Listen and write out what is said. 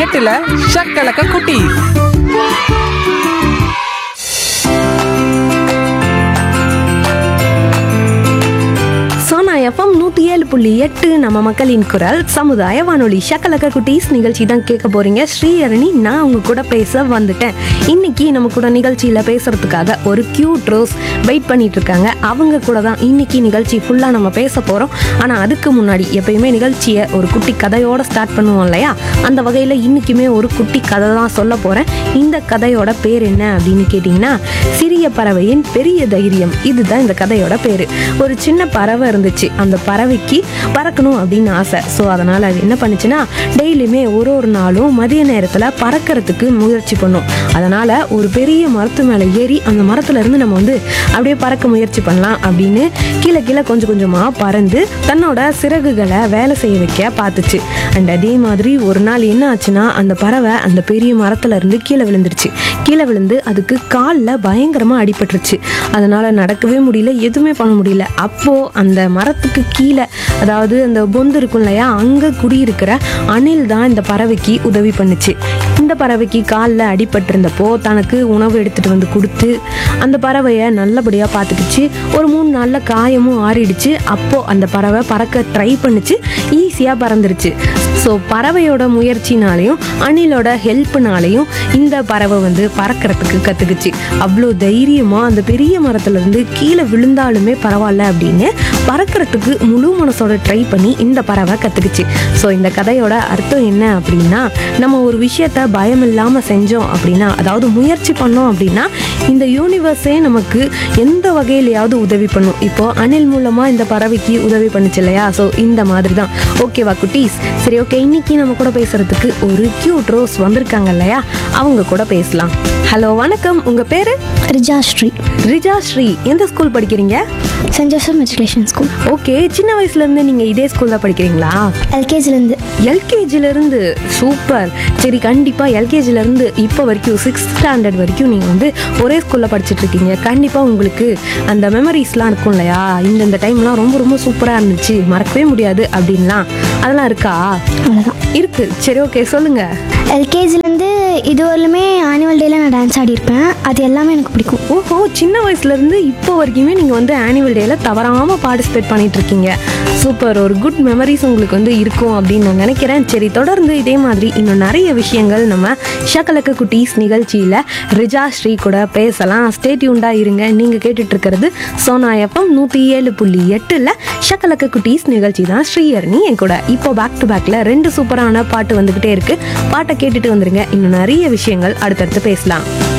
எட்டுல ஷக்கலக்க குட்டி சோனா எஃப்எம் நூற்றி ஏழு புள்ளி எட்டு நம்ம மக்களின் குரல் சமுதாய வானொலி ஷக்கலக்க குட்டீஸ் நிகழ்ச்சி தான் கேட்க போறீங்க ஸ்ரீஹரணி நான் உங்க கூட பேச வந்துட்டேன் இன்னைக்கு நம்ம கூட நிகழ்ச்சியில் பேசுறதுக்காக ஒரு கியூட் ரோஸ் வெயிட் பண்ணிட்டு இருக்காங்க அவங்க கூட தான் இன்னைக்கு நிகழ்ச்சி ஃபுல்லாக நம்ம பேச போகிறோம் ஆனால் அதுக்கு முன்னாடி எப்பயுமே நிகழ்ச்சியை ஒரு குட்டி கதையோட ஸ்டார்ட் பண்ணுவோம் இல்லையா அந்த வகையில் இன்னைக்குமே ஒரு குட்டி கதை தான் சொல்ல போகிறேன் இந்த கதையோட பேர் என்ன அப்படின்னு கேட்டிங்கன்னா சிறிய பறவையின் பெரிய தைரியம் இதுதான் இந்த கதையோட பேர் ஒரு சின்ன பறவை இருந்துச்சு அந்த பறவைக்கு பறக்கணும் அப்படின்னு ஆசை ஸோ அதனால் அது என்ன பண்ணுச்சுன்னா டெய்லியுமே ஒரு ஒரு நாளும் மதிய நேரத்தில் பறக்கிறதுக்கு முயற்சி பண்ணும் அதனால் ஒரு பெரிய மரத்து மேலே ஏறி அந்த மரத்துல இருந்து நம்ம வந்து அப்படியே பறக்க முயற்சி பண்ணலாம் அப்படின்னு கீழே கீழே கொஞ்சம் கொஞ்சமாக பறந்து தன்னோட சிறகுகளை வேலை செய்ய வைக்க பார்த்துச்சு அண்ட் அதே மாதிரி ஒரு நாள் என்ன ஆச்சுன்னா அந்த பறவை அந்த பெரிய மரத்துல இருந்து கீழே விழுந்துருச்சு கீழே விழுந்து அதுக்கு காலில் பயங்கரமாக அடிபட்டுருச்சு அதனால நடக்கவே முடியல எதுவுமே பண்ண முடியல அப்போ அந்த மரத்துக்கு கீழே அதாவது அந்த பொந்து இருக்கும் இல்லையா அங்கே குடியிருக்கிற அணில் தான் இந்த பறவைக்கு உதவி பண்ணுச்சு இந்த பறவைக்கு காலில் அடிபட்டிருந்தப்போ தனக்கு உணவு எடுத்துட்டு வந்து கொடுத்து அந்த பறவையை நல்லபடியாக பார்த்துக்கிச்சு ஒரு மூணு நாளில் காயமும் ஆறிடுச்சு அப்போ அந்த பறவை பறக்க ட்ரை பண்ணுச்சு ஈஸியாக பறந்துருச்சு ஸோ பறவையோட முயற்சினாலையும் அணிலோட ஹெல்ப்னாலையும் இந்த பறவை வந்து பறக்கிறதுக்கு கற்றுக்குச்சு அவ்வளோ தைரியமாக அந்த பெரிய மரத்துலேருந்து கீழே விழுந்தாலுமே பரவாயில்ல அப்படின்னு பறக்கிறதுக்கு முழு மனசோட ட்ரை பண்ணி இந்த பறவை கற்றுக்குச்சு ஸோ இந்த கதையோட அர்த்தம் என்ன அப்படின்னா நம்ம ஒரு விஷயத்த பயம் இல்லாமல் செஞ்சோம் அப்படின்னா அதாவது முயற்சி பண்ணோம் அப்படின்னா இந்த யூனிவர்ஸே நமக்கு எந்த வகையிலையாவது உதவி பண்ணும் இப்போ அணில் மூலமாக இந்த பறவைக்கு உதவி பண்ணுச்சு இல்லையா ஸோ இந்த மாதிரி தான் ஓகேவா குட்டீஸ் சரி ஓகே இன்னைக்கு நம்ம கூட பேசுறதுக்கு ஒரு கியூட் ரோஸ் வந்திருக்காங்க இல்லையா அவங்க கூட பேசலாம் ஹலோ வணக்கம் உங்க பேரு ரிஜா ஸ்ரீ ரிஜா ஸ்ரீ எந்த ஸ்கூல் படிக்கிறீங்க saint Joseph matriculation school okay சின்ன வயசுல இருந்து நீங்க இதே ஸ்கூல்ல படிக்கிறீங்களா எல்கேஜிலேருந்து எல்கேஜில இருந்து சூப்பர் சரி கண்டிப்பா எல்கேஜில இருந்து இப்போ வரைக்கும் சிக்ஸ்த் ஸ்டாண்டர்ட் வரைக்கும் நீங்க வந்து ஒரே ஸ்கூல்ல படிச்சிட்டு இருக்கீங்க கண்டிப்பா உங்களுக்கு அந்த மெமரிஸ்லாம் இருக்கும் இல்லையா இந்த இந்த டைம்லாம் ரொம்ப ரொம்ப சூப்பரா இருந்துச்சு மறக்கவே முடியாது அப்படின்லாம் அதெல்லாம் இருக்கா அவ்வளோதான் இருக்கு சரி ஓகே சொல்லுங்க எல்கேஜிலேருந்து இதுவரையிலுமே ஆனுவல் டேல நான் டான்ஸ் ஆடியிருப்பேன் அது எல்லாமே எனக்கு பிடிக்கும் ஓஹோ சின்ன வயசுல இருந்து இப்போ வரைக்குமே நீங்க வந்து ஆனுவல் டேல தவறாம பார்ட்டிசிபேட் பண்ணிட்டு இருக்கீங்க சூப்பர் ஒரு குட் மெமரிஸ் உங்களுக்கு வந்து இருக்கும் அப்படின்னு நான் நினைக்கிறேன் சரி தொடர்ந்து இதே மாதிரி இன்னும் நிறைய விஷயங்கள் நம்ம ஷக்கலக்க குட்டீஸ் நிகழ்ச்சியில ரிஜா ஸ்ரீ கூட பேசலாம் ஸ்டேட்யூண்டா இருங்க நீங்க கேட்டுட்டு இருக்கிறது சோனா எஃப்எம் நூத்தி ஏழு புள்ளி எட்டுல ஷக்கலக்க குட்டீஸ் நிகழ்ச்சி தான் ஸ்ரீயர்னி என் கூட இப்போ பேக் டு பேக்ல ரெண்டு சூப்பரான பாட்டு வந்துகிட்டே இருக்கு பாட்டை கேட்டுட்டு வந்துருங்க இன்னும் நிறைய விஷயங்கள் அடுத்தடுத்து பேசலாம்